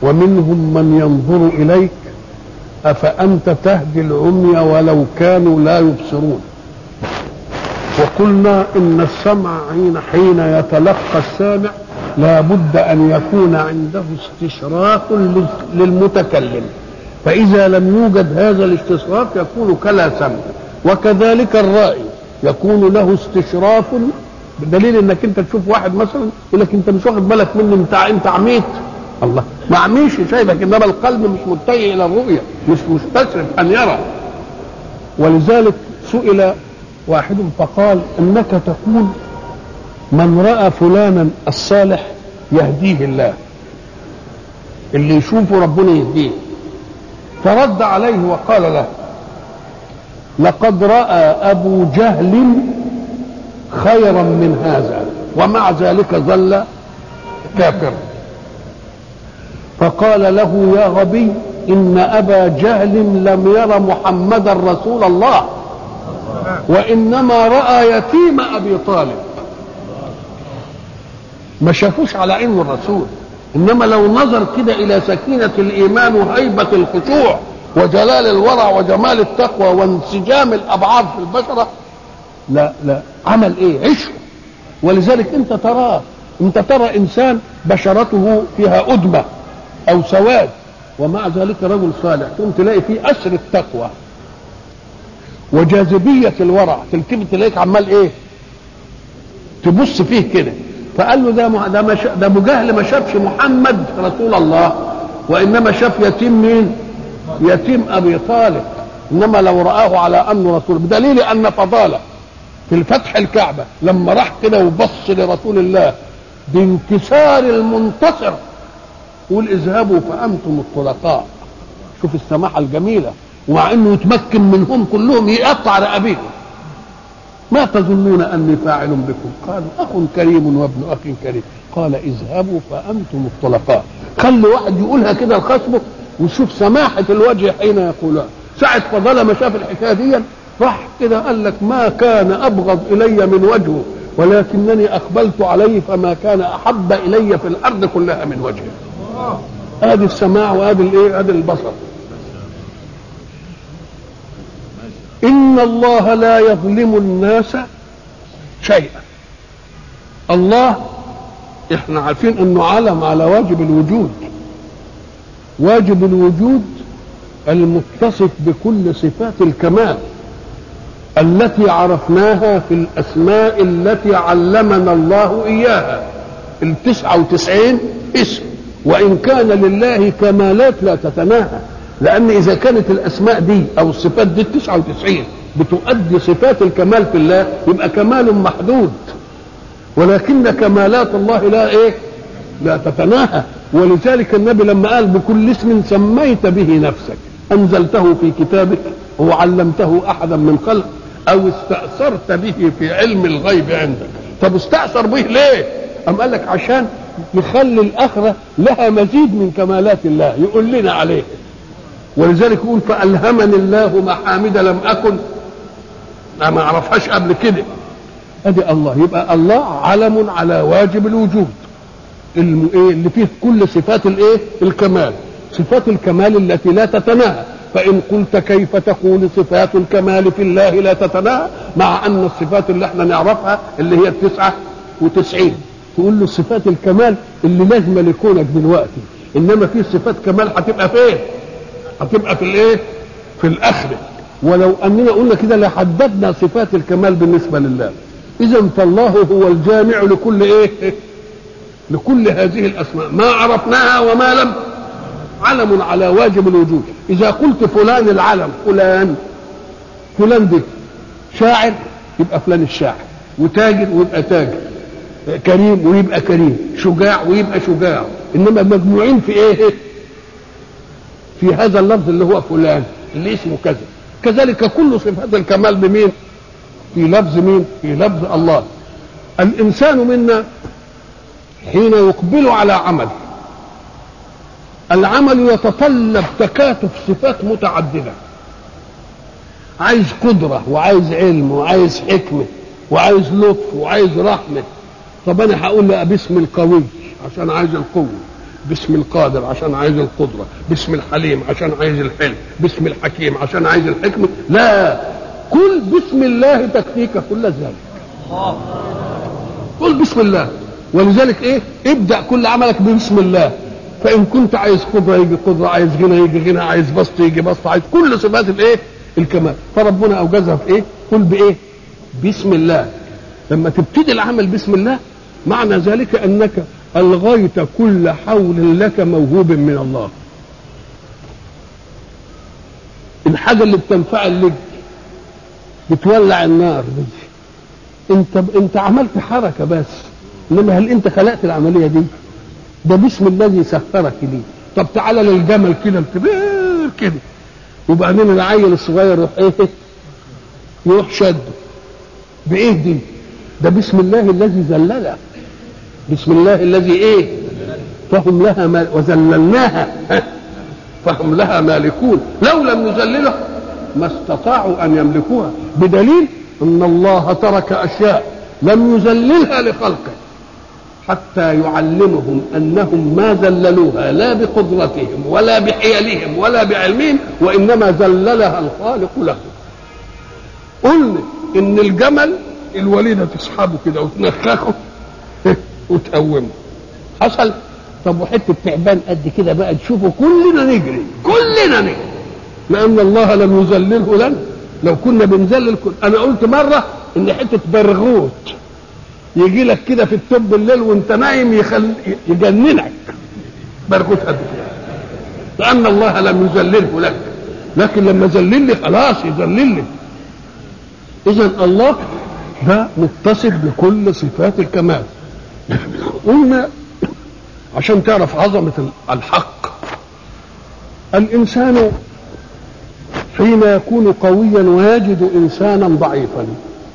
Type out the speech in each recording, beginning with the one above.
ومنهم من ينظر إليك أفأنت تهدي العمي ولو كانوا لا يبصرون وقلنا إن السمع حين حين يتلقى السامع لا بد أن يكون عنده استشراف للمتكلم فإذا لم يوجد هذا الاستشراف يكون كلا سمع وكذلك الرائي يكون له استشراف بدليل انك انت تشوف واحد مثلا يقول لك انت مش واخد بالك مني انت انت عميت الله ما عميش شايفك انما القلب مش متجه الى الرؤيه مش مستشرف ان يرى ولذلك سئل واحد فقال انك تقول من راى فلانا الصالح يهديه الله اللي يشوفه ربنا يهديه فرد عليه وقال له لقد راى ابو جهل خيرا من هذا ومع ذلك ظل كافرا فقال له يا غبي ان ابا جهل لم ير محمدا رسول الله وانما راى يتيم ابي طالب ما شافوش على انه الرسول انما لو نظر كده الى سكينه الايمان وهيبه الخشوع وجلال الورع وجمال التقوى وانسجام الابعاد في البشره لا لا عمل ايه عشه ولذلك انت تراه انت ترى انسان بشرته فيها ادمه او سواد ومع ذلك رجل صالح ثم تلاقي فيه اثر التقوى وجاذبيه الورع تلتفت تلاقيك عمال ايه تبص فيه كده فقال له ده ده ما ده ابو جهل ما شافش محمد رسول الله وانما شاف يتيم مين؟ يتيم ابي طالب انما لو راه على انه رسول بدليل ان فضاله في الفتح الكعبه لما راح كده وبص لرسول الله بانكسار المنتصر قول اذهبوا فانتم الطلقاء شوف السماحه الجميله ومع انه يتمكن منهم كلهم يقطع رقابيهم ما تظنون اني فاعل بكم قالوا اخ كريم وابن اخ كريم قال اذهبوا فانتم الطلقاء خلي واحد يقولها كده لخصمه وشوف سماحه الوجه حين يقولها ساعه فضل ما شاف الحكايه دي راح كده قال لك ما كان ابغض الي من وجهه ولكنني اقبلت عليه فما كان احب الي في الارض كلها من وجهه ادي السماع وادي الايه ادي البصر ان الله لا يظلم الناس شيئا الله احنا عارفين انه علم على واجب الوجود واجب الوجود المتصف بكل صفات الكمال التي عرفناها في الاسماء التي علمنا الله اياها التسعة وتسعين اسم وان كان لله كمالات لا تتناهى لان اذا كانت الاسماء دي او الصفات دي التسعة وتسعين بتؤدي صفات الكمال في الله يبقى كمال محدود ولكن كمالات الله لا ايه لا تتناهى ولذلك النبي لما قال بكل اسم سميت به نفسك انزلته في كتابك وعلمته احدا من خلق او استاثرت به في علم الغيب عندك طب استاثر به ليه ام قال لك عشان يخلي الاخره لها مزيد من كمالات الله يقول لنا عليه ولذلك يقول فالهمني الله محامد لم اكن ما اعرفهاش قبل كده ادي الله يبقى الله علم على واجب الوجود اللي فيه كل صفات الايه الكمال صفات الكمال التي لا تتناهى فإن قلت كيف تقول صفات الكمال في الله لا تتناهى مع أن الصفات اللي احنا نعرفها اللي هي التسعة وتسعين تقول له صفات الكمال اللي لازم لكونك دلوقتي إنما في صفات كمال هتبقى فين؟ هتبقى في الإيه؟ في الآخرة ولو أننا قلنا كده لحددنا صفات الكمال بالنسبة لله إذا فالله هو الجامع لكل إيه؟ لكل هذه الأسماء ما عرفناها وما لم علم على واجب الوجود اذا قلت فلان العلم فلان فلان ده شاعر يبقى فلان الشاعر وتاجر ويبقى تاجر كريم ويبقى كريم شجاع ويبقى شجاع انما مجموعين في ايه في هذا اللفظ اللي هو فلان اللي اسمه كذا كذلك كل صفات الكمال بمين في لفظ مين في لفظ الله الانسان منا حين يقبل على عمل العمل يتطلب تكاتف صفات متعدده عايز قدرة وعايز علم وعايز حكمة وعايز لطف وعايز رحمة طب أنا هقول له باسم القوي عشان عايز القوة باسم القادر عشان عايز القدرة باسم الحليم عشان عايز الحلم باسم الحكيم عشان عايز الحكمة لا كل بسم الله تكفيك كل ذلك قل بسم الله ولذلك ايه ابدا كل عملك ببسم الله فان كنت عايز قدره يجي قدره عايز غنى يجي غنى عايز بسط يجي بسط عايز كل صفات الايه الكمال فربنا اوجزها في ايه قل بايه بسم الله لما تبتدي العمل بسم الله معنى ذلك انك الغيت كل حول لك موهوب من الله الحاجه اللي بتنفعل لك بتولع النار دي انت انت عملت حركه بس انما هل انت خلقت العمليه دي ده باسم الذي سخرك ليه طب تعالى للجمل كده الكبير كده وبعدين العيل الصغير يروح ايه يروح شده بايه دي ده بسم الله الذي ذللها بسم الله الذي ايه فهم لها مال وذللناها فهم لها مالكون لو لم نذلله ما استطاعوا ان يملكوها بدليل ان الله ترك اشياء لم يذللها لخلقه حتى يعلمهم انهم ما ذللوها لا بقدرتهم ولا بحيلهم ولا بعلمهم وانما ذللها الخالق لهم قلنا ان الجمل الوليده تسحبه كده وتنخخه وتقومه حصل طب وحته تعبان قد كده بقى تشوفه كلنا نجري كلنا نجري لان الله لم يذلله لنا لو كنا بنذلل كل انا قلت مره ان حته برغوت يجي لك كده في التوب بالليل وانت نايم يخل... يجننك برغوت قد كده لان الله لم يذلله لك لكن لما ذلل لي خلاص يذلل لي اذا الله ده متصف بكل صفات الكمال قلنا عشان تعرف عظمة الحق الإنسان حين يكون قويا ويجد إنسانا ضعيفا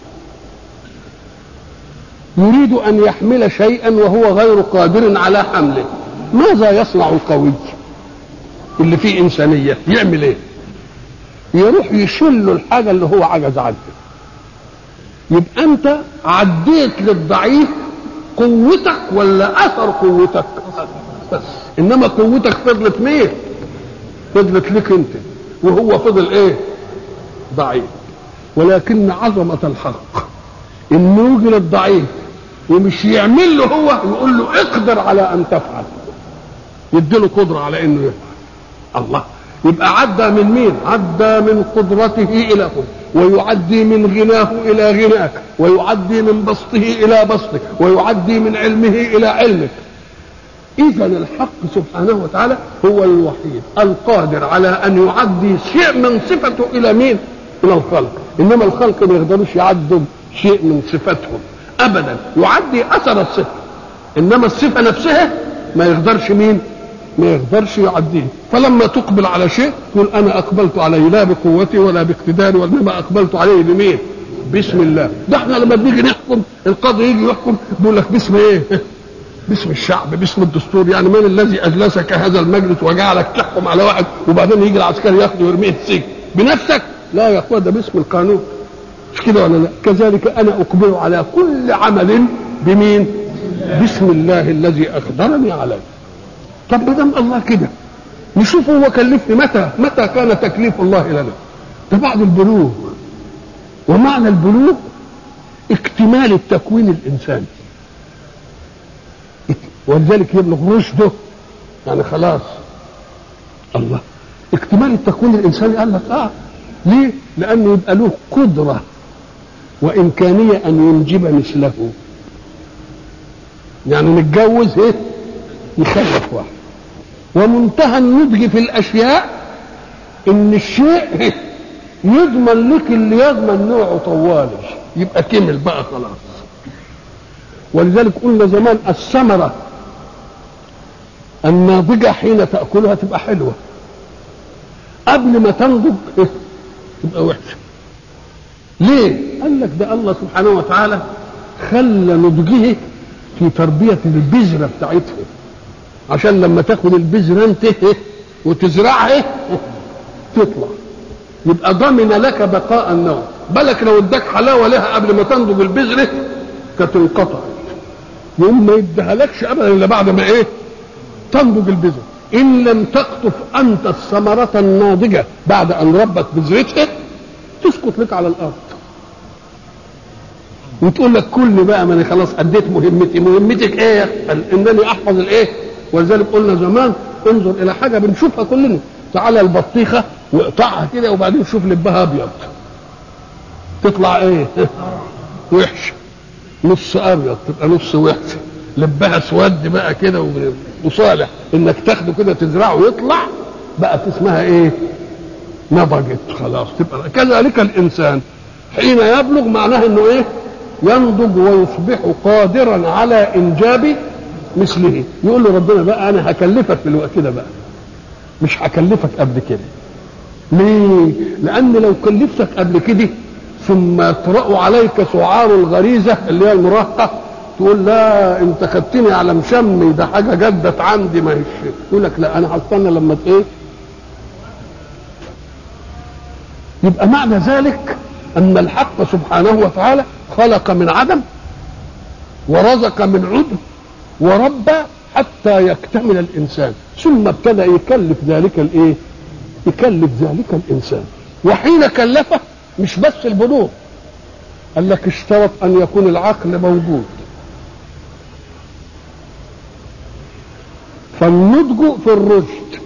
يريد أن يحمل شيئا وهو غير قادر على حمله ماذا يصنع القوي اللي فيه إنسانية يعمل إيه يروح يشل الحاجة اللي هو عجز عنها يبقى أنت عديت للضعيف قوتك ولا اثر قوتك بس انما قوتك فضلت مين فضلت لك انت وهو فضل ايه ضعيف ولكن عظمة الحق انه يجي للضعيف ومش يعمل له هو يقول له اقدر على ان تفعل يديله قدرة على انه يفعل الله يبقى عدى من مين عدى من قدرته الى قدرته ويعدي من غناه الى غناك ويعدي من بسطه الى بسطك ويعدي من علمه الى علمك اذا الحق سبحانه وتعالى هو الوحيد القادر على ان يعدي شيء من صفته الى مين الى الخلق انما الخلق ما يقدروش يعدوا شيء من صفاتهم ابدا يعدي اثر الصفه انما الصفه نفسها ما يقدرش مين ما يقدرش يعديه فلما تقبل على شيء تقول انا اقبلت عليه لا بقوتي ولا باقتداري وانما اقبلت عليه بمين بسم الله ده احنا لما بنيجي نحكم القاضي يجي يحكم بيقول لك باسم ايه باسم الشعب باسم الدستور يعني من الذي اجلسك هذا المجلس وجعلك تحكم على واحد وبعدين يجي العسكري ياخده ويرميه السجن بنفسك لا يا اخويا ده باسم القانون مش كده ولا لا كذلك انا اقبل على كل عمل بمين بسم الله الذي اقدرني عليه طب ما دام الله كده نشوف هو كلفني متى متى كان تكليف الله لنا ده بعد البلوغ ومعنى البلوغ اكتمال التكوين الانساني ولذلك يبلغ رشده يعني خلاص الله اكتمال التكوين الانساني قال لك اه ليه؟ لانه يبقى له قدره وامكانيه ان ينجب مثله يعني نتجوز ايه؟ نخلف واحد ومنتهى النضج في الاشياء ان الشيء يضمن لك اللي يضمن نوعه طوالي يبقى كمل بقى خلاص ولذلك قلنا زمان الثمره الناضجه حين تاكلها تبقى حلوه قبل ما تنضج تبقى وحشه ليه قال لك ده الله سبحانه وتعالى خلى نضجه في تربيه البذره بتاعتها عشان لما تاخد البذره انت وتزرعها تطلع يبقى ضمن لك بقاء النوع بالك لو اداك حلاوه لها قبل ما تنضج البذره كانت انقطعت يوم ما يديها لكش ابدا الا بعد ما ايه تنضج البذره ان لم تقطف انت الثمره الناضجه بعد ان ربت بذرتها تسقط لك على الارض وتقول لك كل بقى ما انا خلاص اديت مهمتي مهمتك ايه انني احفظ الايه ولذلك قلنا زمان انظر الى حاجه بنشوفها كلنا تعالى البطيخه واقطعها كده وبعدين شوف لبها ابيض تطلع ايه وحشه نص ابيض تبقى نص وحشه لبها اسود بقى كده وصالح انك تاخده كده تزرعه ويطلع بقت اسمها ايه نضجت خلاص تبقى كذلك الانسان حين يبلغ معناه انه ايه ينضج ويصبح قادرا على انجاب مثله يقول له ربنا بقى انا هكلفك في الوقت ده بقى مش هكلفك قبل كده ليه لان لو كلفتك قبل كده ثم يطرأ عليك سعار الغريزة اللي هي المراهقة تقول لا انت خدتني على مشمي ده حاجة جدت عندي ما هيش يقول لك لا انا هستنى لما ايه يبقى معنى ذلك ان الحق سبحانه وتعالى خلق من عدم ورزق من عدم وربى حتى يكتمل الانسان ثم ابتدى يكلف ذلك الايه يكلف ذلك الانسان وحين كلفه مش بس البلوغ قال لك اشترط ان يكون العقل موجود فالنضج في الرشد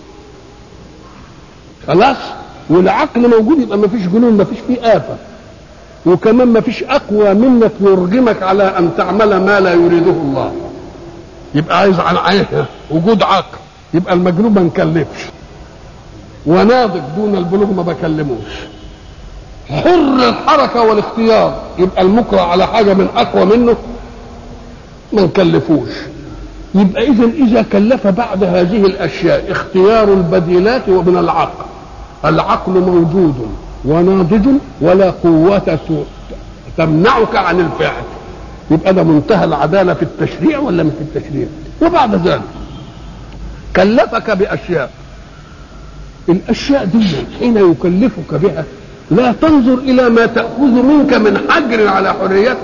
خلاص والعقل موجود يبقى ما فيش جنون ما فيش فيه آفة وكمان ما فيش أقوى منك يرغمك على أن تعمل ما لا يريده الله يبقى عايز عن عيه وجود عقل يبقى المجنون ما نكلفش وناضج دون البلوغ ما بكلموش حر الحركه والاختيار يبقى المكره على حاجه من اقوى منه ما نكلفوش يبقى اذا اذا كلف بعد هذه الاشياء اختيار البديلات ومن العقل العقل موجود وناضج ولا قوة تمنعك عن الفعل يبقى ده منتهى العدالة في التشريع ولا مش في التشريع وبعد ذلك كلفك بأشياء الأشياء دي حين يكلفك بها لا تنظر إلى ما تأخذ منك من حجر على حريتك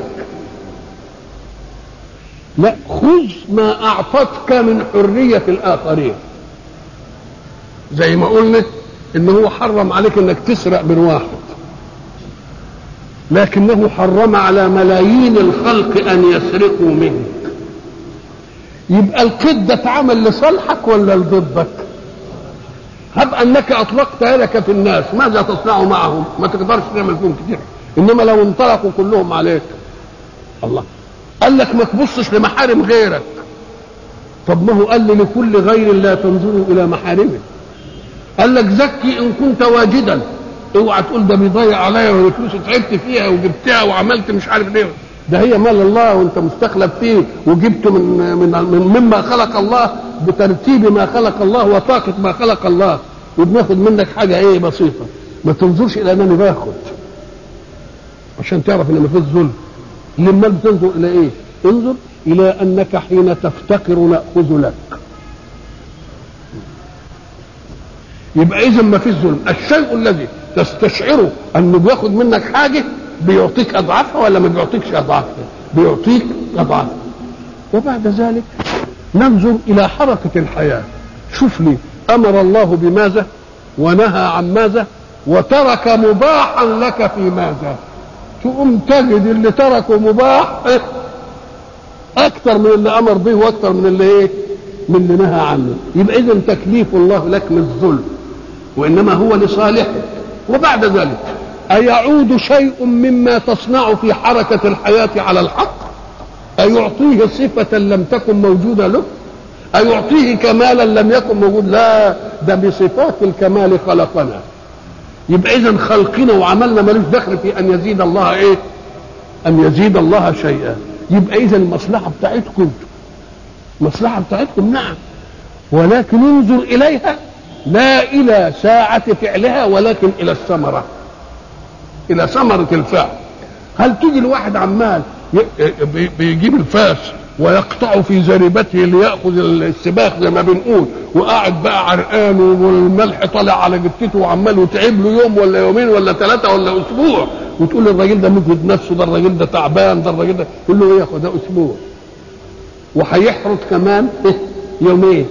لا خذ ما أعطتك من حرية الآخرين زي ما قلنا إن هو حرم عليك إنك تسرق من واحد لكنه حرم على ملايين الخلق أن يسرقوا منك يبقى القيد ده اتعمل لصالحك ولا لضدك؟ هب انك اطلقت يدك في الناس ماذا تصنع معهم ما تقدرش تعمل فيهم كتير انما لو انطلقوا كلهم عليك الله قال لك ما تبصش لمحارم غيرك طب ما هو قال لي لكل غير لا تنظروا الى محارمه قال لك زكي ان كنت واجدا اوعى تقول ده بيضيع عليا والفلوس تعبت فيها وجبتها وعملت مش عارف ليه ده هي مال الله وانت مستخلف فيه وجبته من من من مما خلق الله بترتيب ما خلق الله وطاقة ما خلق الله وبناخد منك حاجة ايه بسيطة ما تنظرش الى انني باخد عشان تعرف ان ما فيش ظلم لما بتنظر الى ايه انظر الى انك حين تفتقر ناخذ لك يبقى اذا ما فيش ظلم الشيء الذي تستشعره انه بياخد منك حاجه بيعطيك اضعافها ولا ما بيعطيكش اضعافها بيعطيك اضعافها وبعد ذلك ننظر الى حركه الحياه شوف لي امر الله بماذا ونهى عن ماذا وترك مباحا لك في ماذا تقوم تجد اللي تركه مباح اكثر من اللي امر به واكثر من اللي ايه من اللي نهى عنه يبقى اذا تكليف الله لك مش ظلم وانما هو لصالحك وبعد ذلك أيعود شيء مما تصنع في حركة الحياة على الحق أيعطيه صفة لم تكن موجودة له أيعطيه كمالا لم يكن موجود لا ده بصفات الكمال خلقنا يبقى إذا خلقنا وعملنا ملوش دخل في أن يزيد الله إيه أن يزيد الله شيئا يبقى إذا المصلحة بتاعتكم المصلحة بتاعتكم نعم ولكن انظر إليها لا إلى ساعة فعلها ولكن إلى الثمرة الى ثمرة الفعل هل تيجي الواحد عمال بيجيب الفاس ويقطع في زريبته ليأخذ السباخ زي ما بنقول وقاعد بقى عرقان والملح طالع على جبتته وعمال وتعب له يوم ولا يومين ولا ثلاثة ولا أسبوع وتقول الراجل ده مجهد نفسه ده الراجل ده تعبان ده الراجل ده تقول له ايه ياخد ده أسبوع وهيحرط كمان يومين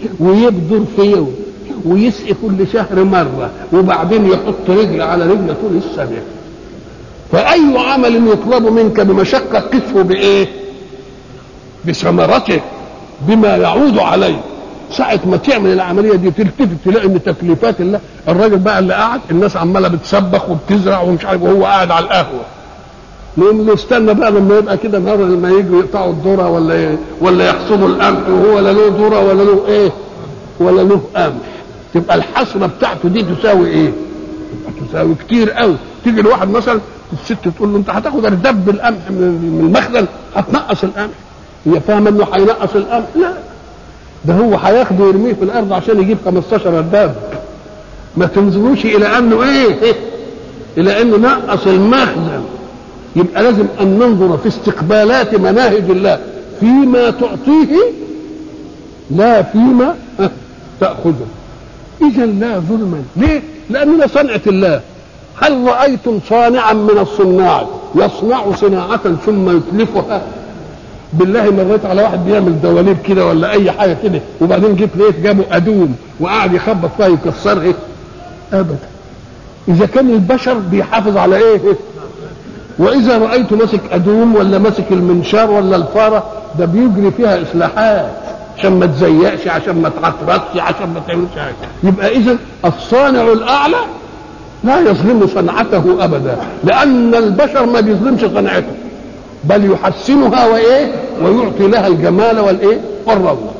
ويبذر في يوم ويسقي كل شهر مرة وبعدين يحط رجل على رجل طول السنة فأي عمل يطلب منك بمشقة قسه بإيه؟ بثمرته بما يعود عليه ساعة ما تعمل العملية دي تلتفت تلاقي ان تكليفات الله الراجل بقى اللي قاعد الناس عمالة بتسبخ وبتزرع ومش عارف وهو قاعد على القهوة نقول له استنى بقى لما يبقى كده النهار لما يجوا يقطعوا الذرة ولا ولا يحصدوا القمح وهو لا له ذرة ولا له ايه ولا له قمح تبقى الحصرة بتاعته دي تساوي ايه؟ تبقى تساوي كتير قوي تيجي الواحد مثلا الست تقول له انت هتاخد اردب القمح من المخزن هتنقص القمح هي فاهمه انه هينقص القمح لا ده هو هياخده يرميه في الارض عشان يجيب 15 رداب ما تنظروش الى انه ايه الى انه نقص المخزن يبقى لازم ان ننظر في استقبالات مناهج الله فيما تعطيه لا فيما تاخذه اذا لا ظلما ليه لاننا صنعه الله هل رايتم صانعا من الصناع يصنع صناعه ثم يتلفها بالله مريت على واحد بيعمل دواليب كده ولا اي حاجه كده وبعدين جيت لقيت جابوا ادوم وقعد يخبط فيها يكسرها ابدا اذا كان البشر بيحافظ على ايه واذا رايت ماسك ادوم ولا ماسك المنشار ولا الفاره ده بيجري فيها اصلاحات عشان ما تزيقش عشان ما تعطرتش عشان ما تعملش حاجه يبقى اذا الصانع الاعلى لا يظلم صنعته ابدا لان البشر ما بيظلمش صنعته بل يحسنها وايه ويعطي لها الجمال والايه والروعه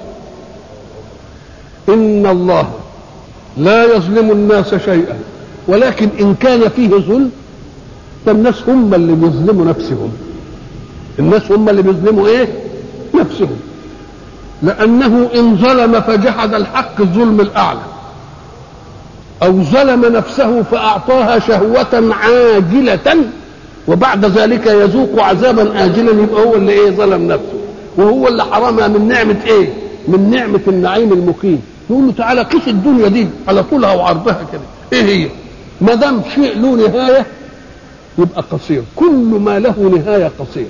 ان الله لا يظلم الناس شيئا ولكن ان كان فيه ظلم فالناس هم اللي بيظلموا نفسهم الناس هم اللي بيظلموا ايه نفسهم لانه ان ظلم فجحد الحق الظلم الاعلى او ظلم نفسه فاعطاها شهوه عاجله وبعد ذلك يذوق عذابا آجلا يبقى هو اللي ايه ظلم نفسه وهو اللي حرمها من نعمة ايه من نعمة النعيم المقيم يقول له تعالى قيس الدنيا دي على طولها وعرضها كده ايه هي ما دام شيء له نهاية يبقى قصير كل ما له نهاية قصير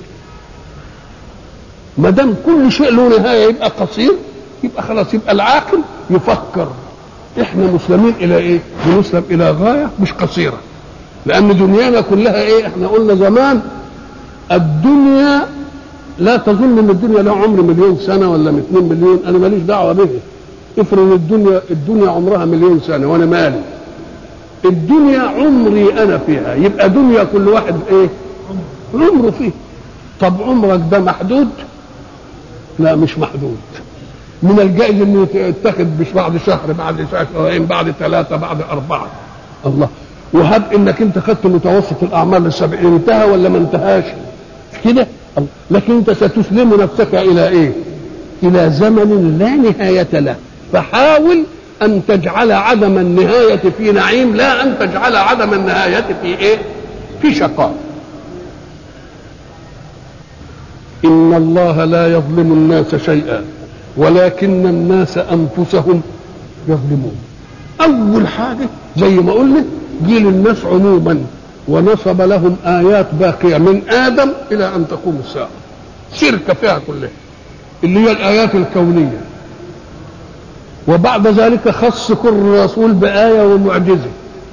ما دام كل شيء له نهاية يبقى قصير يبقى خلاص يبقى العاقل يفكر احنا مسلمين الى ايه بنسلم الى غاية مش قصيرة لان دنيانا كلها ايه احنا قلنا زمان الدنيا لا تظن ان الدنيا لها عمر مليون سنه ولا 2 مليون انا ماليش دعوه به افرض الدنيا الدنيا عمرها مليون سنه وانا مالي الدنيا عمري انا فيها يبقى دنيا كل واحد ايه عمره فيه طب عمرك ده محدود لا مش محدود من الجائز انه يتخذ مش بعد شهر بعد شهرين بعد ثلاثه بعد اربعه الله وهب انك انت خدت متوسط الاعمال للسبعين انتهى ولا ما انتهاش مش كده لكن انت ستسلم نفسك الى ايه الى زمن لا نهايه له فحاول ان تجعل عدم النهايه في نعيم لا ان تجعل عدم النهايه في ايه في شقاء ان الله لا يظلم الناس شيئا ولكن الناس انفسهم يظلمون اول حاجه زي ما قلنا جيل الناس عموما ونصب لهم آيات باقية من آدم إلى أن تقوم الساعة شركة فيها كلها اللي هي الآيات الكونية وبعد ذلك خص كل رسول بآية ومعجزة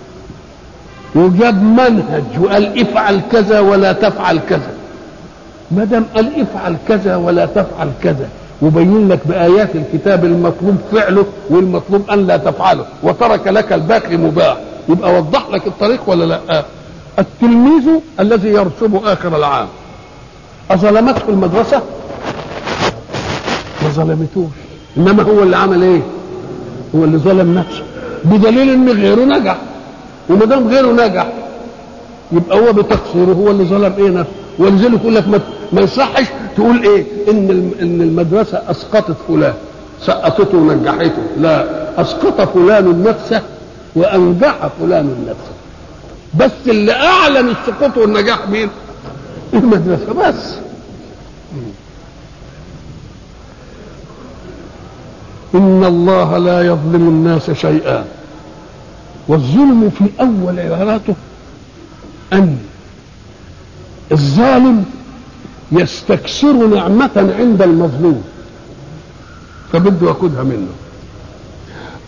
وجاب منهج وقال افعل كذا ولا تفعل كذا ما دام قال افعل كذا ولا تفعل كذا وبين لك بآيات الكتاب المطلوب فعله والمطلوب أن لا تفعله وترك لك الباقي مباح يبقى وضح لك الطريق ولا لا التلميذ الذي يرسب اخر العام اظلمته المدرسه ما ظلمتوش انما هو اللي عمل ايه هو اللي ظلم نفسه بدليل ان غيره نجح وما دام غيره نجح يبقى هو بتقصيره هو اللي ظلم ايه نفسه ولذلك يقول لك ما, ما يصحش تقول ايه ان ان المدرسه اسقطت فلان سقطته ونجحته لا اسقط فلان نفسه وانجح فلان نفسه بس اللي اعلن السقوط والنجاح مين المدرسه بس ان الله لا يظلم الناس شيئا والظلم في اول عباراته ان الظالم يستكثر نعمة عند المظلوم فبده ياخدها منه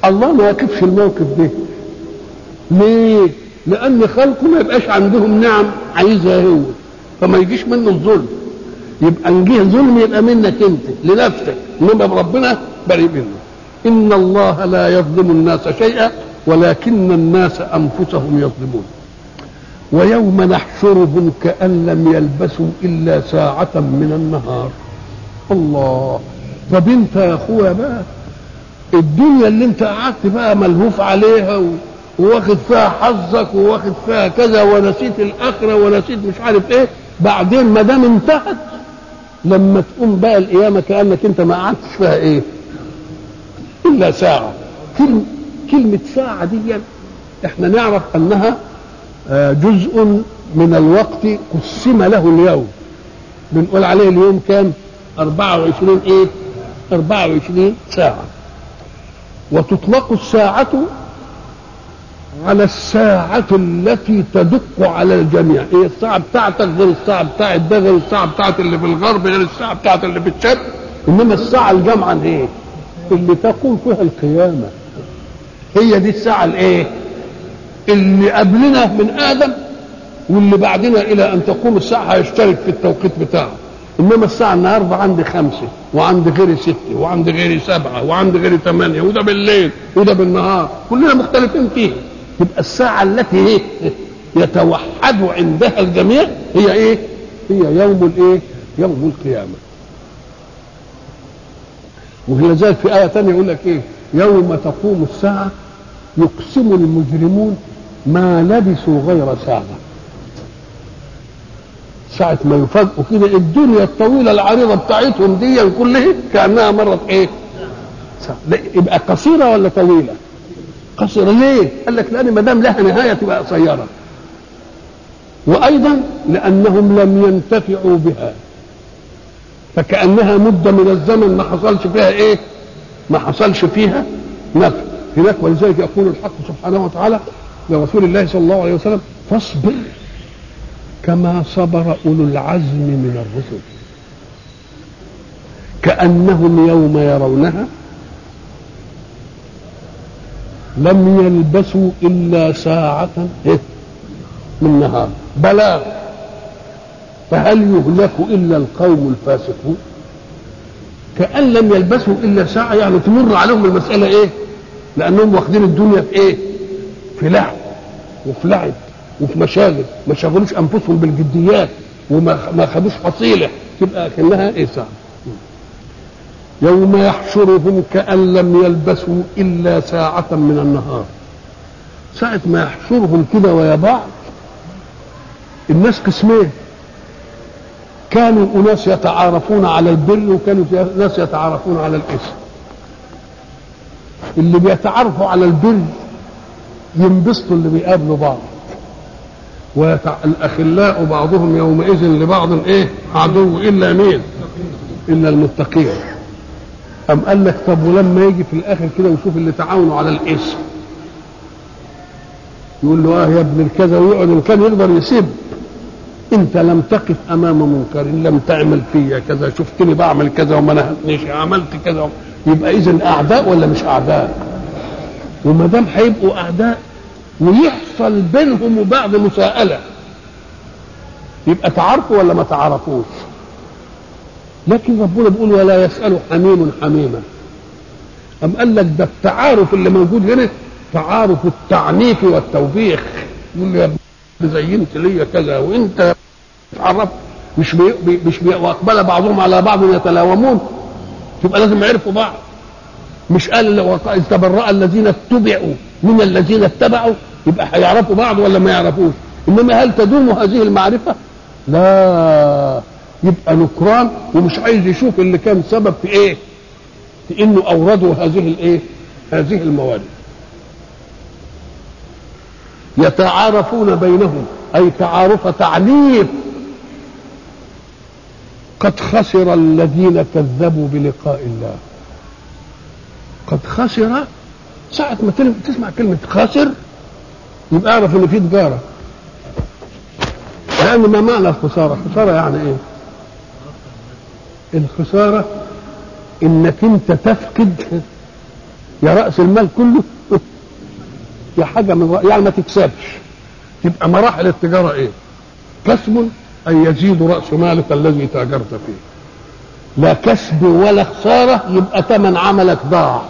الله ما يكفش الموقف ده ليه لان خلقه ما يبقاش عندهم نعم عايزها هو فما يجيش منه الظلم يبقى نجيه ظلم يبقى منك انت لنفسك انما ربنا بريء منه ان الله لا يظلم الناس شيئا ولكن الناس انفسهم يظلمون ويوم نحشرهم كأن لم يلبسوا إلا ساعة من النهار الله طب انت يا اخويا بقى الدنيا اللي انت قعدت بقى ملهوف عليها و... واخد فيها حظك واخد فيها كذا ونسيت الاخره ونسيت مش عارف ايه بعدين ما دام انتهت لما تقوم بقى القيامه كانك انت ما قعدتش فيها ايه الا ساعه كلمه كلمه ساعه دي احنا نعرف انها جزء من الوقت قسم له اليوم بنقول عليه اليوم كام 24 ايه 24 ساعة وتطلق الساعة على الساعة التي تدق على الجميع هي الساعة بتاعتك غير الساعة بتاعت ده غير الساعة بتاعت اللي في الغرب غير الساعة بتاعت اللي في الشرق إنما الساعة الجامعة ايه اللي تقوم فيها القيامة هي دي الساعة الايه اللي قبلنا من ادم واللي بعدنا الى ان تقوم الساعه هيشترك في التوقيت بتاعه انما الساعه النهارده عندي خمسه وعندي غيري سته وعندي غيري سبعه وعندي غيري ثمانيه وده بالليل وده بالنهار كلنا مختلفين فيه يبقى الساعه التي ايه يتوحد عندها الجميع هي ايه؟ هي يوم الايه؟ يوم القيامه ولذلك في ايه ثانيه يقول لك ايه؟ يوم تقوم الساعه يقسم المجرمون ما لبثوا غير ساعة ساعة ما يفاجئوا كده الدنيا الطويلة العريضة بتاعتهم دي كلها كأنها مرت ايه؟ ساعة. يبقى قصيرة ولا طويلة؟ قصيرة ليه؟ قال لك لأن ما دام لها نهاية تبقى قصيرة وأيضا لأنهم لم ينتفعوا بها فكأنها مدة من الزمن ما حصلش فيها ايه؟ ما حصلش فيها نفع هناك ولذلك يقول الحق سبحانه وتعالى لرسول الله صلى الله عليه وسلم فاصبر كما صبر اولو العزم من الرسل كانهم يوم يرونها لم يلبسوا الا ساعه من نهار بلاغ فهل يهلك الا القوم الفاسقون كأن لم يلبسوا إلا ساعة يعني تمر عليهم المسألة إيه؟ لانهم واخدين الدنيا في ايه في لعب وفي لعب وفي مشاغل ما شغلوش انفسهم بالجديات وما ما خدوش فصيله تبقى كانها ايه ساعه يوم يحشرهم كأن لم يلبسوا إلا ساعة من النهار ساعة ما يحشرهم كده ويا بعض الناس قسمين كانوا أناس يتعارفون على البر وكانوا ناس يتعارفون على الإثم اللي بيتعرفوا على البر ينبسطوا اللي بيقابلوا بعض والأخلاء بعضهم يومئذ لبعض إيه عدو إلا مين إلا المتقين أم قال لك طب ولما يجي في الآخر كده ويشوف اللي تعاونوا على الاسم يقول له اه يا ابن الكذا ويقعد ان كان يقدر يسيب انت لم تقف امام منكر لم تعمل فيا كذا شفتني بعمل كذا وما نهتنيش عملت كذا يبقى اذا اعداء ولا مش اعداء وما دام هيبقوا اعداء ويحصل بينهم وبعض مساءله يبقى تعرفوا ولا ما تعرفوش لكن ربنا بيقول ولا يسأل حميم حميما أم قال لك ده التعارف اللي موجود هنا تعارف التعنيف والتوبيخ يقول له يا ابني زينت ليا كذا وانت تعرف مش بي مش بي واقبل بعضهم على بعض يتلاومون تبقى لازم يعرفوا بعض مش قال اذ تبرأ الذين اتبعوا من الذين اتبعوا يبقى هيعرفوا بعض ولا ما يعرفوش انما هل تدوم هذه المعرفه؟ لا يبقى نكران ومش عايز يشوف اللي كان سبب في ايه في انه اوردوا هذه الايه هذه الموارد يتعارفون بينهم اي تعارف تعنيف قد خسر الذين كذبوا بلقاء الله قد خسر ساعة ما تسمع كلمة خسر يبقى اعرف ان في تجارة لأن ما معنى الخسارة؟ الخسارة يعني ايه؟ الخسارة انك انت تفقد يا راس المال كله يا حاجه من يعني ما تكسبش تبقى مراحل التجاره ايه كسب ان يزيد راس مالك الذي تاجرت فيه لا كسب ولا خساره يبقى ثمن عملك ضاع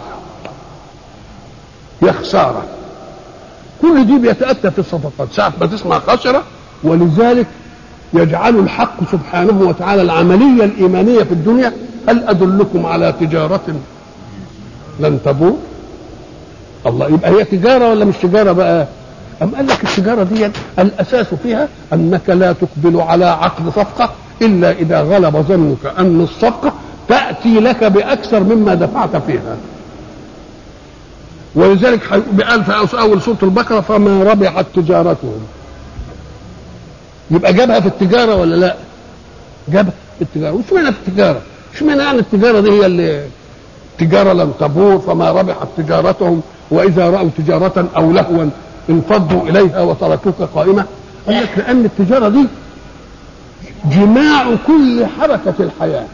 يا خساره كل دي بيتاتى في الصفقات ساعه ما تسمع خسره ولذلك يجعل الحق سبحانه وتعالى العمليه الايمانيه في الدنيا هل ادلكم على تجاره لن تبور الله يبقى هي تجاره ولا مش تجاره بقى أم قال لك التجارة دي الأساس فيها أنك لا تقبل على عقد صفقة إلا إذا غلب ظنك أن الصفقة تأتي لك بأكثر مما دفعت فيها ولذلك قال في أول سورة البقرة فما ربحت تجارتهم يبقى جابها في التجارة ولا لا جابها في التجارة وش معنى في التجارة مش معنى يعني التجارة دي هي اللي تجارة لن تبور فما ربحت تجارتهم وإذا رأوا تجارة أو لهوا انفضوا إليها وتركوك قائمة قال لك لأن التجارة دي جماع كل حركة الحياة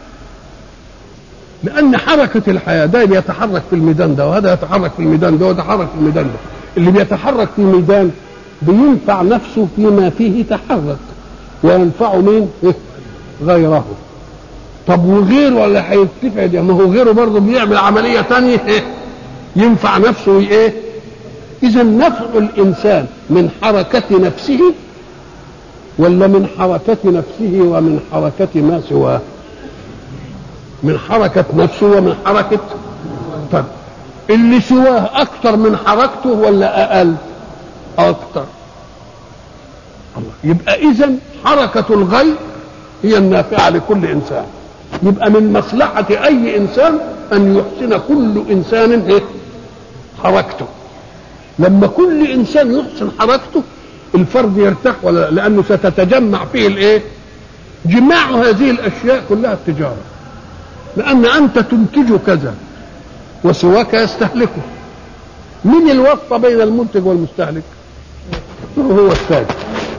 لأن حركة الحياة ده بيتحرك في الميدان ده وهذا يتحرك في الميدان ده ويتحرك في الميدان ده اللي بيتحرك في الميدان بينفع نفسه فيما فيه تحرك وينفع مين؟ غيره طب وغيره ولا هيرتفع ده ما هو غيره برضه بيعمل عملية تانية ينفع نفسه ايه؟ إذا نفع الإنسان من حركة نفسه ولا من حركة نفسه ومن حركة ما سواه من حركة نفسه ومن حركة طب اللي سواه أكثر من حركته ولا أقل أكثر الله يبقى إذا حركة الغير هي النافعة لكل إنسان يبقى من مصلحة أي إنسان أن يحسن كل إنسان حركته لما كل انسان يحسن حركته الفرد يرتاح ولا لانه ستتجمع فيه الايه جماع هذه الاشياء كلها التجاره لان انت تنتج كذا وسواك يستهلكه من الواسطه بين المنتج والمستهلك هو التاجر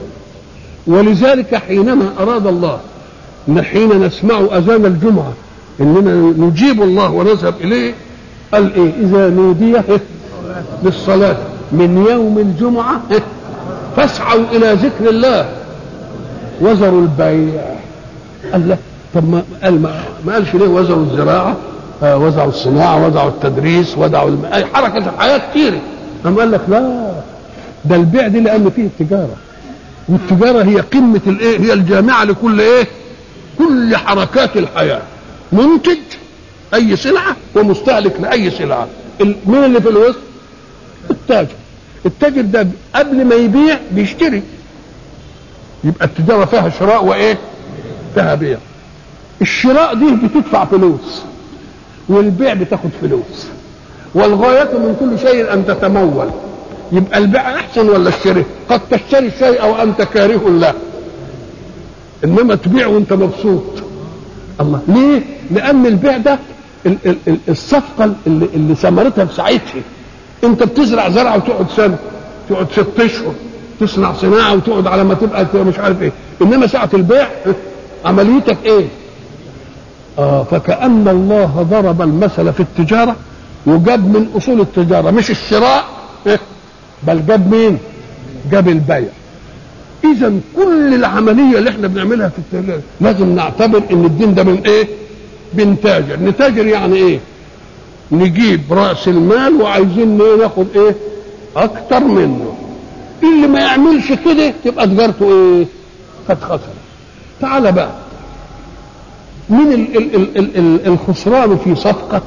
ولذلك حينما اراد الله ان حين نسمع اذان الجمعه اننا نجيب الله ونذهب اليه قال ايه اذا نودي للصلاه من يوم الجمعة فاسعوا إلى ذكر الله وزروا البيع قال لا طب ما قال ما, ما قالش ليه وزروا الزراعة آه وزعوا الصناعة وزعوا التدريس وزعوا الم... أي حركة الحياة كتير أما قال لك لا ده البيع دي لأن فيه التجارة والتجارة هي قمة الإيه هي الجامعة لكل إيه كل حركات الحياة منتج أي سلعة ومستهلك لأي سلعة مين اللي في الوسط التاجر التاجر ده قبل ما يبيع بيشتري يبقى التجاره فيها شراء وايه فيها بيع الشراء دي بتدفع فلوس والبيع بتاخد فلوس والغاية من كل شيء أن تتمول يبقى البيع أحسن ولا الشراء قد تشتري الشيء أو أنت كاره له إنما تبيع وأنت مبسوط الله ليه؟ لأن البيع ده الصفقة اللي, اللي ثمرتها في ساعتها انت بتزرع زرعه وتقعد سنه تقعد ست اشهر تصنع صناعه وتقعد على ما تبقى مش عارف ايه انما ساعه البيع عمليتك ايه اه فكأن الله ضرب المثل في التجارة وجاب من أصول التجارة مش الشراء إيه؟ بل جاب مين؟ جاب البيع إذا كل العملية اللي احنا بنعملها في التجارة لازم نعتبر إن الدين ده من إيه؟ بنتاجر، نتاجر يعني إيه؟ نجيب راس المال وعايزين ايه ناخد ايه اكتر منه اللي ما يعملش كده تبقى تجارته ايه قد خسر تعال بقى من ال ال ال ال ال الخسران في صفقة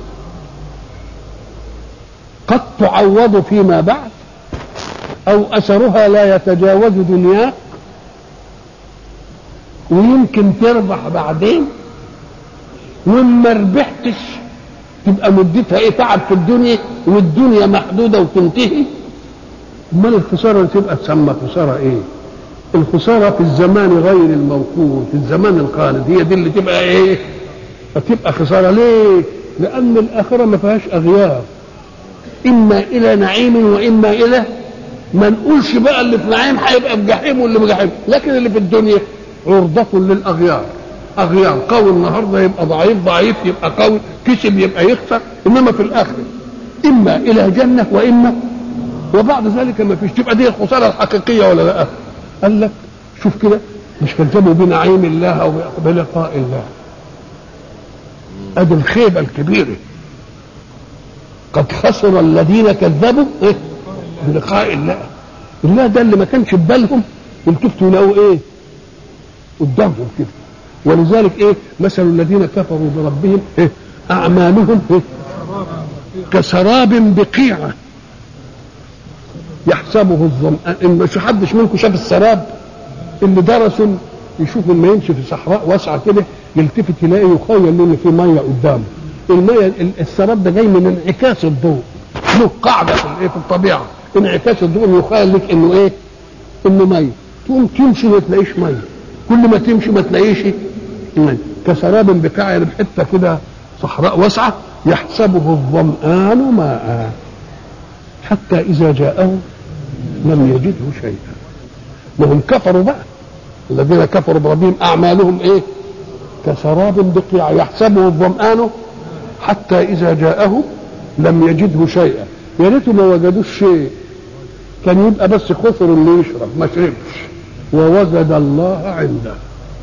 قد تعوض فيما بعد أو أثرها لا يتجاوز دنياك ويمكن تربح بعدين وما ربحتش تبقى مدتها ايه تعب في الدنيا والدنيا محدوده وتنتهي امال الخساره اللي تبقى تسمى خساره ايه الخساره في الزمان غير الموقوت في الزمان الخالد هي دي اللي تبقى ايه فتبقى خساره ليه لان الاخره ما فيهاش اغيار اما الى نعيم واما الى ما نقولش بقى اللي في نعيم هيبقى في جحيم واللي في جحيم لكن اللي في الدنيا عرضة للاغيار اغيار قوي النهارده يبقى ضعيف ضعيف يبقى قوي كسب يبقى يخسر انما في الاخره اما الى جنه واما وبعد ذلك ما فيش تبقى دي الخساره الحقيقيه ولا لا قال لك شوف كده مش كذبوا بنعيم الله او بلقاء الله ادي الخيبه الكبيره قد خسر الذين كذبوا إيه؟ بلقاء الله الله ده اللي ما كانش في بالهم يلتفتوا يلاقوا ايه قدامهم كده ولذلك ايه مثل الذين كفروا بربهم إيه؟ اعمالهم إيه؟ كسراب بقيعه يحسبه الظمآن إن مش حدش منكم شاف السراب اللي درسوا يشوف لما يمشي في صحراء واسعه كده يلتفت يلاقي يخيل ان في ميه قدامه الميه السراب ده جاي من انعكاس الضوء له قاعده في الايه في الطبيعه انعكاس الضوء يخيل لك انه ايه انه ميه تقوم تمشي ما تلاقيش ميه كل ما تمشي ما تلاقيش ميه كسراب بقاع يعني بحته كده صحراء واسعه يحسبه الظمآن ماء حتى إذا جاءه لم يجده شيئا وهم كفروا بقى الذين كفروا بربهم أعمالهم إيه كسراب بقيع يحسبه الظمآن حتى إذا جاءه لم يجده شيئا يا ريته ما وجدوش شيء كان يبقى بس خسر اللي يشرب ما شربش ووجد الله عنده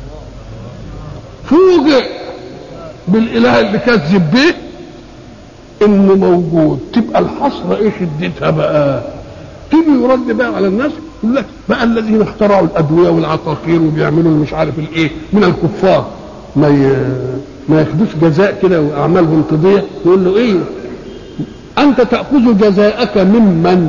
فوجئ بالاله اللي كذب به انه موجود تبقى الحسره ايه شدتها بقى تيجي يرد بقى على الناس يقول لك بقى الذين اخترعوا الادويه والعقاقير وبيعملوا مش عارف الايه من الكفار ما ي... ما ياخدوش جزاء كده واعمالهم تضيع يقول له ايه انت تاخذ جزاءك ممن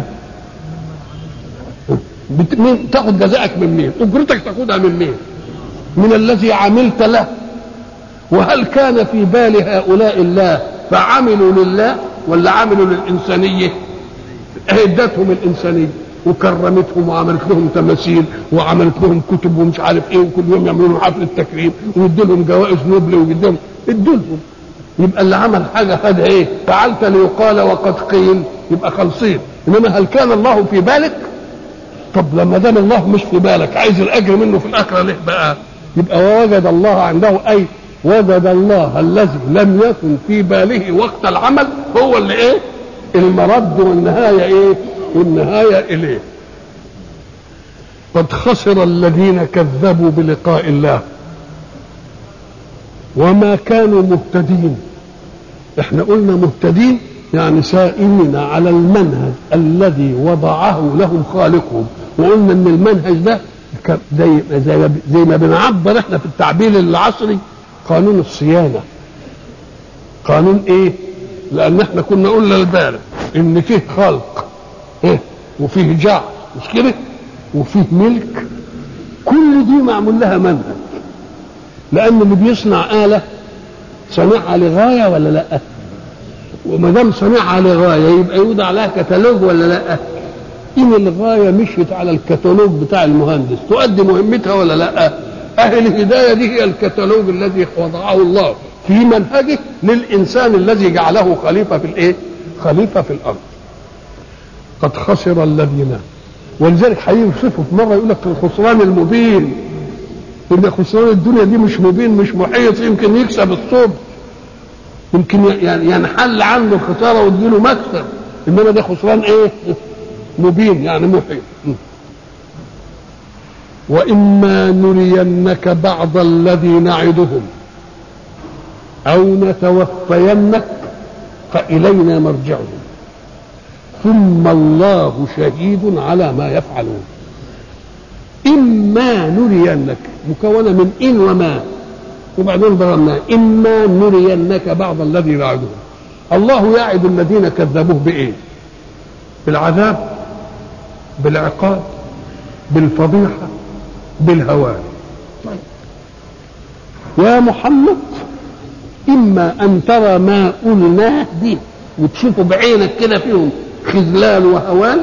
بت... مين تاخذ جزاءك من مين اجرتك تاخذها من مين من الذي عملت له وهل كان في بال هؤلاء الله فعملوا لله ولا عملوا للإنسانية ادتهم الإنسانية وكرمتهم وعملت لهم تماثيل وعملت لهم كتب ومش عارف ايه وكل يوم يعملوا لهم حفله تكريم ويدوا لهم جوائز نوبل ويدوا ادوا لهم يبقى اللي عمل حاجه خد ايه؟ فعلت ليقال وقد قيل يبقى خالصين انما هل كان الله في بالك؟ طب لما دام الله مش في بالك عايز الاجر منه في الاخره ليه بقى؟ يبقى ووجد الله عنده اي وجد الله الذي لم يكن في باله وقت العمل هو اللي ايه المرد والنهاية ايه والنهاية اليه قد خسر الذين كذبوا بلقاء الله وما كانوا مهتدين احنا قلنا مهتدين يعني سائمين على المنهج الذي وضعه لهم خالقهم وقلنا ان المنهج ده زي زي, زي ما بنعبر احنا في التعبير العصري قانون الصيانه قانون ايه لان احنا كنا قلنا البارح ان فيه خلق ايه وفيه جعل مش كده وفيه ملك كل دي معمول لها منهج لان اللي بيصنع اله صنعها لغايه ولا لا وما دام صنعها لغايه يبقى يوضع لها كتالوج ولا لا ان الغايه مشيت على الكتالوج بتاع المهندس تؤدي مهمتها ولا لا اهل الهدايه دي هي الكتالوج الذي وضعه الله في منهجه للانسان الذي جعله خليفه في الايه خليفه في الارض قد خسر الذين ولذلك هيوصفه في مره يقول لك الخسران المبين ان خسران الدنيا دي مش مبين مش محيط يمكن يكسب الصبح يمكن يعني ينحل عنه الخساره وتجيله مكسب انما ده خسران ايه مبين يعني محيط واما نرينك بعض الذي نعدهم او نتوفينك فالينا مرجعهم ثم الله شهيد على ما يفعلون اما نرينك مكونه من ان وما وبعدين ضربنا اما نرينك بعض الذي نعدهم الله يعد الذين كذبوه بايه بالعذاب بالعقاب بالفضيحه بالهوان يا محمد اما ان ترى ما قلناه دي وتشوفه بعينك كده فيهم خذلان وهوان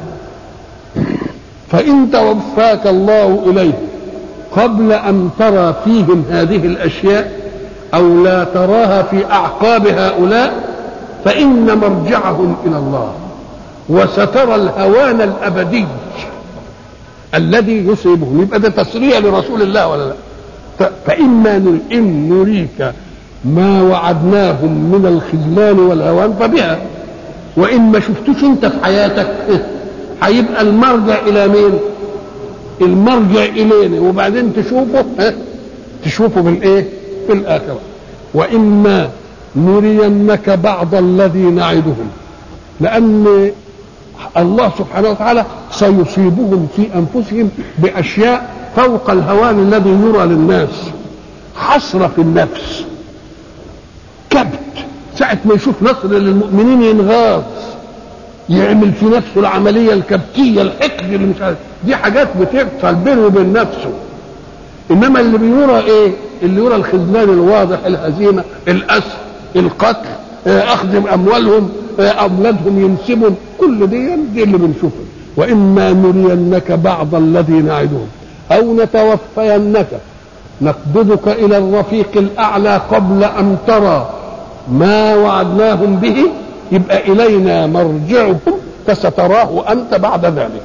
فان توفاك الله اليه قبل ان ترى فيهم هذه الاشياء او لا تراها في اعقاب هؤلاء فان مرجعهم الى الله وسترى الهوان الابدي الذي يصيبهم يبقى ده تسريه لرسول الله ولا لا فاما ان نريك ما وعدناهم من الخذلان والهوان فبها وان ما شفتوش انت في حياتك هيبقى المرجع الى مين المرجع الينا وبعدين تشوفه ها تشوفه بالايه في الاخره واما نرينك بعض الذي نعدهم لان الله سبحانه وتعالى سيصيبهم في انفسهم باشياء فوق الهوان الذي يرى للناس حسره في النفس كبت ساعة ما يشوف نصر للمؤمنين ينغاص يعمل في نفسه العملية الكبتية الحقد اللي مش عارف دي حاجات بتحصل بينه وبين نفسه إنما اللي بيرى إيه؟ اللي يرى الخذلان الواضح الهزيمة الأسر القتل أخذ أموالهم أولادهم ينسبهم كل دي دي اللي بنشوفه وإما نرينك بعض الذي نعدهم أو نتوفينك نقبضك إلى الرفيق الأعلى قبل أن ترى ما وعدناهم به يبقى إلينا مرجعهم فستراه أنت بعد ذلك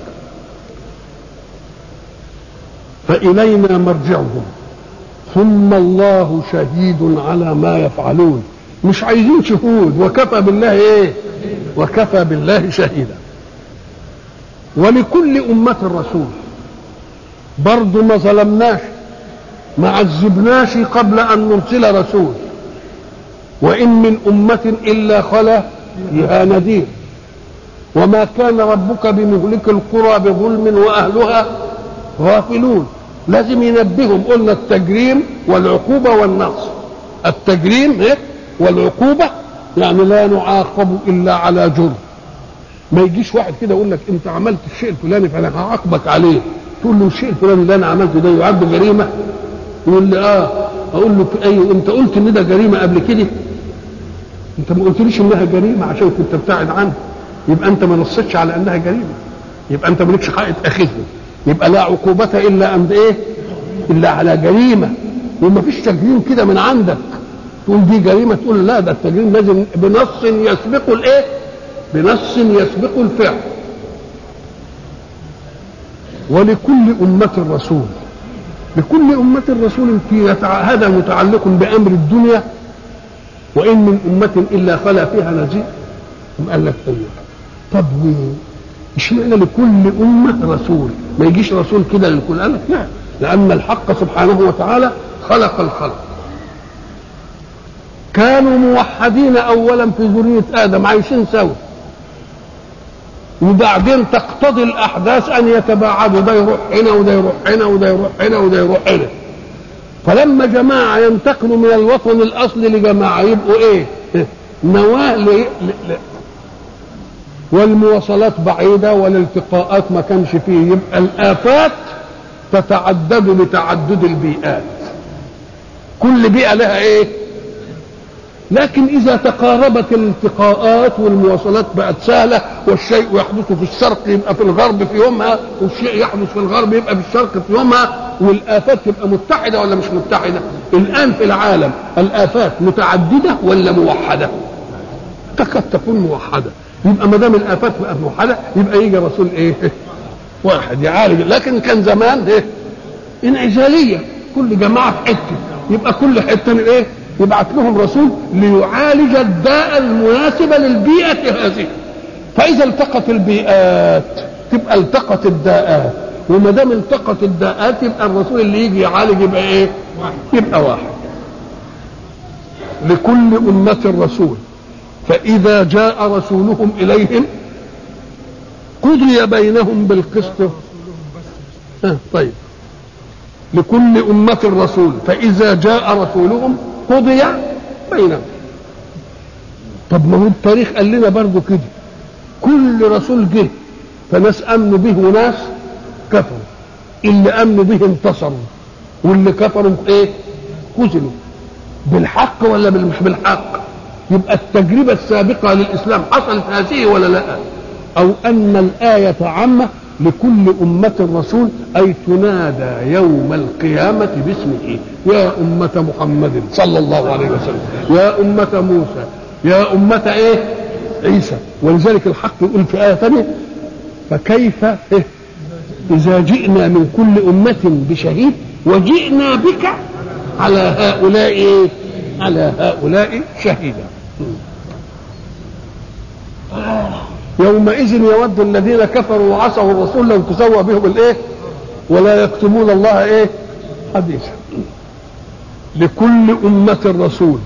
فإلينا مرجعهم ثم الله شهيد على ما يفعلون مش عايزين شهود وكفى بالله ايه وكفى بالله شهيدا ولكل أمة رسول برضه ما ظلمناش ما عذبناش قبل أن نرسل رسول وإن من أمة إلا خلا فيها نذير وما كان ربك بمهلك القرى بظلم وأهلها غافلون لازم ينبههم قلنا التجريم والعقوبة والنقص التجريم إيه؟ والعقوبة يعني لا نعاقب إلا على جرم ما يجيش واحد كده يقول لك انت عملت الشيء الفلاني فانا هعاقبك عليه تقول له الشيء الفلاني اللي انا عملته ده يعد جريمه يقول لي اه اقول له ايوه انت قلت ان ده جريمه قبل كده انت ما قلتليش انها جريمه عشان كنت ابتعد عنها يبقى انت ما نصتش على انها جريمه يبقى انت مالكش حق تاخذه يبقى لا عقوبة الا عند ايه الا على جريمة وما فيش تجريم كده من عندك تقول دي جريمة تقول لا ده التجريم لازم بنص يسبق الايه بنص يسبق الفعل ولكل أمة رسول لكل أمة رسول في هذا متعلق بأمر الدنيا وإن من أمة إلا خلا فيها نذير قال لك أيوه طب اشمعنى لكل أمة رسول ما يجيش رسول كده للكل قال لك لا لأن الحق سبحانه وتعالى خلق الخلق كانوا موحدين أولا في ذرية آدم عايشين سوا وبعدين تقتضي الأحداث أن يتباعدوا ده يروح هنا وده يروح هنا وده يروح هنا وده يروح هنا فلما جماعة ينتقلوا من الوطن الأصلي لجماعة يبقوا إيه؟ نواة ل... ل... ل... والمواصلات بعيدة والالتقاءات ما كانش فيه يبقى الآفات تتعدد لتعدد البيئات كل بيئة لها إيه؟ لكن إذا تقاربت الالتقاءات والمواصلات بقت سهلة والشيء يحدث في الشرق يبقى في الغرب في يومها والشيء يحدث في الغرب يبقى في الشرق في يومها والآفات تبقى متحدة ولا مش متحدة الآن في العالم الآفات متعددة ولا موحدة تكاد تكون موحدة يبقى ما دام الآفات بقت موحدة يبقى يجي رسول إيه واحد يعالج لكن كان زمان إيه انعزالية كل جماعة في حتة يبقى كل حتة من إيه يبعث لهم رسول ليعالج الداء المناسب للبيئة هذه فإذا التقت البيئات تبقى التقت الداءات وما دام التقت الداءات يبقى الرسول اللي يجي يعالج يبقى ايه؟ يبقى واحد لكل أمة رسول فإذا جاء رسولهم إليهم قضي بينهم بالقسط آه طيب لكل أمة رسول فإذا جاء رسولهم قضي بينهم طب ما هو التاريخ قال لنا برضه كده كل رسول جه فناس امنوا به وناس كفروا اللي امنوا به انتصروا واللي كفروا ايه خذلوا بالحق ولا مش بالحق يبقى التجربه السابقه للاسلام حصلت هذه ولا لا او ان الايه عامه لكل أمة رسول أي تنادى يوم القيامة باسمه يا أمة محمد صلى الله عليه وسلم يا أمة موسى يا أمة إيه عيسى ولذلك الحق يقول في آية ثانية فكيف إيه إذا جئنا من كل أمة بشهيد وجئنا بك على هؤلاء إيه على هؤلاء شهيدا يومئذ يود الذين كفروا وعصوا الرسول لو تسوى بهم الايه ولا يكتمون الله ايه حديثا لكل أمة رسول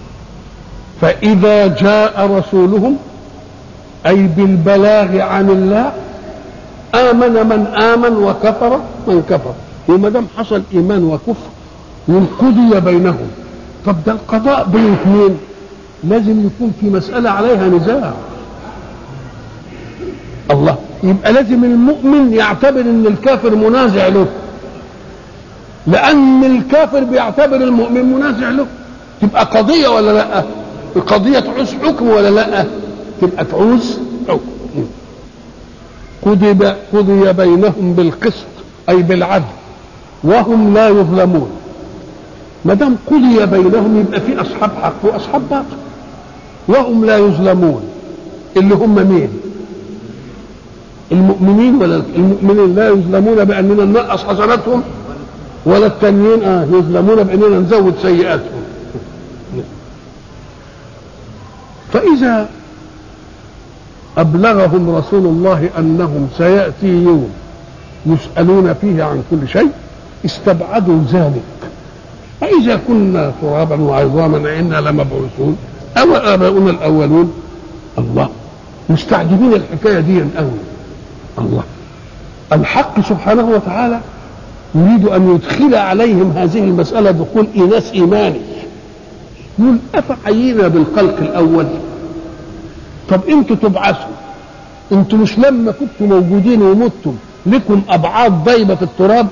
فإذا جاء رسولهم أي بالبلاغ عن الله آمن من آمن وكفر من كفر وما دام حصل إيمان وكفر والقضي بينهم طب ده القضاء بين اثنين لازم يكون في مسألة عليها نزاع الله يبقى لازم المؤمن يعتبر ان الكافر منازع له لان الكافر بيعتبر المؤمن منازع له تبقى قضيه ولا لا القضيه تعوز حكم ولا لا تبقى تعوز حكم قضي قضي بينهم بالقسط اي بالعدل وهم لا يظلمون ما دام قضي بينهم يبقى في اصحاب حق واصحاب باطل وهم لا يظلمون اللي هم مين المؤمنين ولا المؤمنين لا يظلمون باننا ننقص حسناتهم ولا التانيين اه يظلمون باننا نزود سيئاتهم فاذا ابلغهم رسول الله انهم سياتي يوم يسالون فيه عن كل شيء استبعدوا ذلك فاذا كنا ترابا وعظاما انا لمبعوثون او اباؤنا الاولون الله مستعجبين الحكايه دي قوي الله الحق سبحانه وتعالى يريد ان يدخل عليهم هذه المساله دخول ايناس ايماني يقول افحيينا بالخلق الاول طب انتوا تبعثوا انتوا مش لما كنتوا موجودين ومتم لكم ابعاد ضيبه في التراب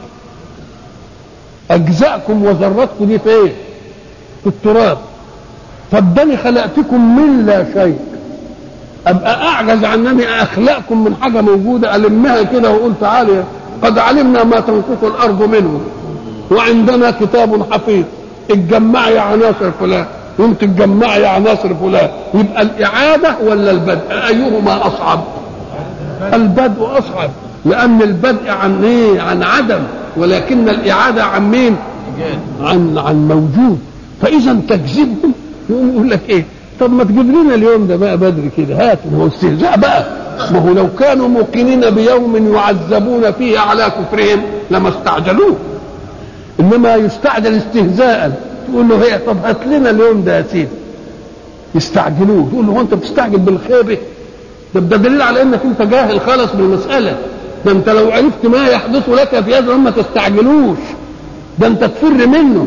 اجزاءكم وذراتكم دي في ايه في التراب طب ده خلقتكم من لا شيء ابقى اعجز عن انني اخلقكم من حاجه موجوده المها كده واقول تعالى قد علمنا ما تنقص الارض منه وعندنا كتاب حفيظ اتجمعي عناصر فلان وانت تجمعي عناصر فلان يبقى الاعاده ولا البدء ايهما اصعب البدء اصعب لان البدء عن ايه عن عدم ولكن الاعاده عن مين عن عن موجود فاذا تكذبهم يقوم يقول لك ايه طب ما تجيب لنا اليوم ده بقى بدري كده هات ما هو استهزاء بقى ما هو لو كانوا موقنين بيوم يعذبون فيه على كفرهم لما استعجلوه انما يستعجل استهزاء تقول له هي طب هات لنا اليوم ده يا سيدي يستعجلوه تقول له هو انت بتستعجل بالخيبه ده ده دليل على انك انت جاهل خالص بالمساله ده انت لو عرفت ما يحدث لك في هذا ما تستعجلوش ده انت تفر منه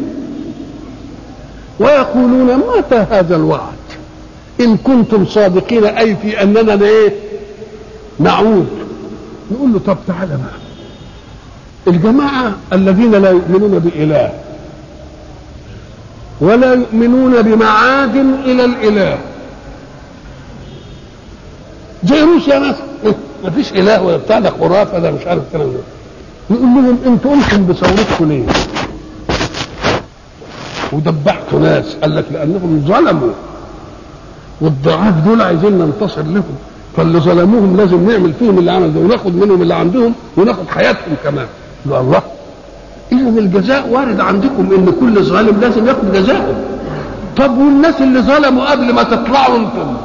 ويقولون متى هذا الوعد ان كنتم صادقين اي في اننا ايه نعود نقول له طب تعالى بقى الجماعه الذين لا يؤمنون باله ولا يؤمنون بمعاد الى الاله زي روسيا مثلا ما فيش اله ولا بتاع ده خرافه ده مش عارف الكلام ده يقول لهم انتوا قمتم بثورتكم ليه؟ ودبحتوا ناس قال لك لانهم ظلموا والضعاف دول عايزين ننتصر لهم فاللي ظلموهم لازم نعمل فيهم اللي عمل ده وناخد منهم اللي عندهم وناخد حياتهم كمان لا الله اذا الجزاء وارد عندكم ان كل ظالم لازم ياخد جزاءه طب والناس اللي ظلموا قبل ما تطلعوا انتم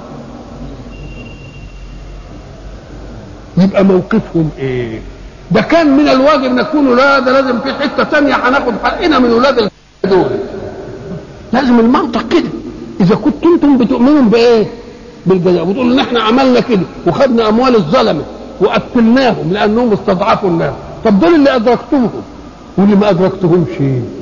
يبقى موقفهم ايه ده كان من الواجب نكون لا ده لازم في حته ثانيه هناخد حقنا من ولاد دول لازم المنطق كده اذا كنتم انتم بتؤمنوا بايه بالجزاء وتقولوا ان احنا عملنا كده وخدنا اموال الظلمه وقتلناهم لانهم استضعفوا الناس طب دول اللي ادركتوهم واللي ما ادركتهمش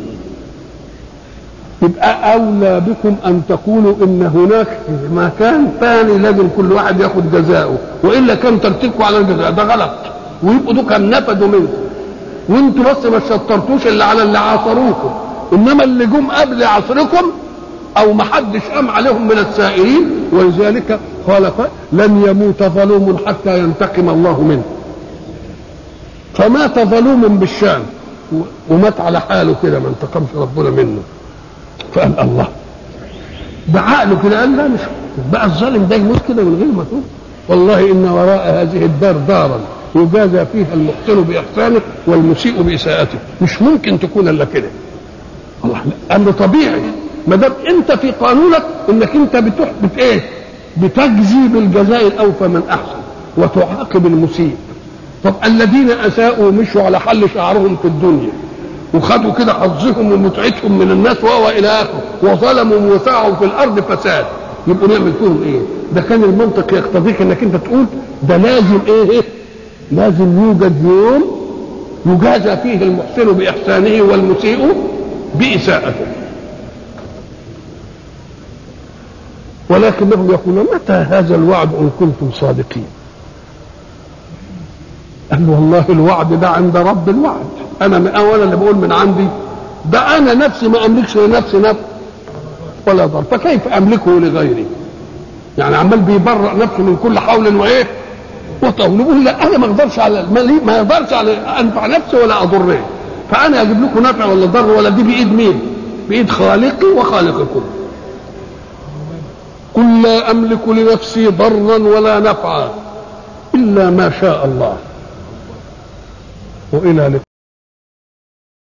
يبقى اولى بكم ان تقولوا ان هناك مكان ثاني لازم كل واحد ياخد جزاؤه والا كان ترتيبكم على الجزاء ده غلط ويبقوا دول كان نفدوا منكم وانتوا بس ما شطرتوش اللي على اللي عاصروكم انما اللي جم قبل عصركم او ما حدش قام عليهم من السائرين ولذلك قال لن يموت ظلوم حتى ينتقم الله منه فمات ظلوم بالشام ومات على حاله كده ما انتقمش ربنا منه فقال الله بعقله كده قال لا مش بقى الظالم ده يموت كده من غير ما تقول والله ان وراء هذه الدار دارا يجازى فيها المحسن باحسانه والمسيء باساءته مش ممكن تكون الا كده الله امر طبيعي ما دام انت في قانونك انك انت بتحبط ايه بتجزي بالجزاء الاوفى من احسن وتعاقب المسيء طب الذين اساءوا مشوا على حل شعرهم في الدنيا وخدوا كده حظهم ومتعتهم من الناس وهو الى اخره وظلموا وسعوا في الارض فساد يبقوا نعمل فيهم ايه؟ ده كان المنطق يقتضيك انك انت تقول ده لازم ايه؟ لازم يوجد يوم يجازى فيه المحسن باحسانه والمسيء باساءته ولكنهم يقولون متى هذا الوعد ان كنتم صادقين قال والله الوعد ده عند رب الوعد انا من اولا اللي بقول من عندي ده انا نفسي ما املكش لنفسي نفس ولا ضر فكيف املكه لغيري يعني عمال بيبرأ نفسه من كل حول وايه وطول يقول لا انا ما اقدرش على ما اقدرش على انفع نفسي ولا اضره فانا اجيب لكم نفع ولا ضر ولا دي بايد مين بايد خالقي وخالقكم قل لا املك لنفسي ضرا ولا نفعا الا ما شاء الله والى لقاء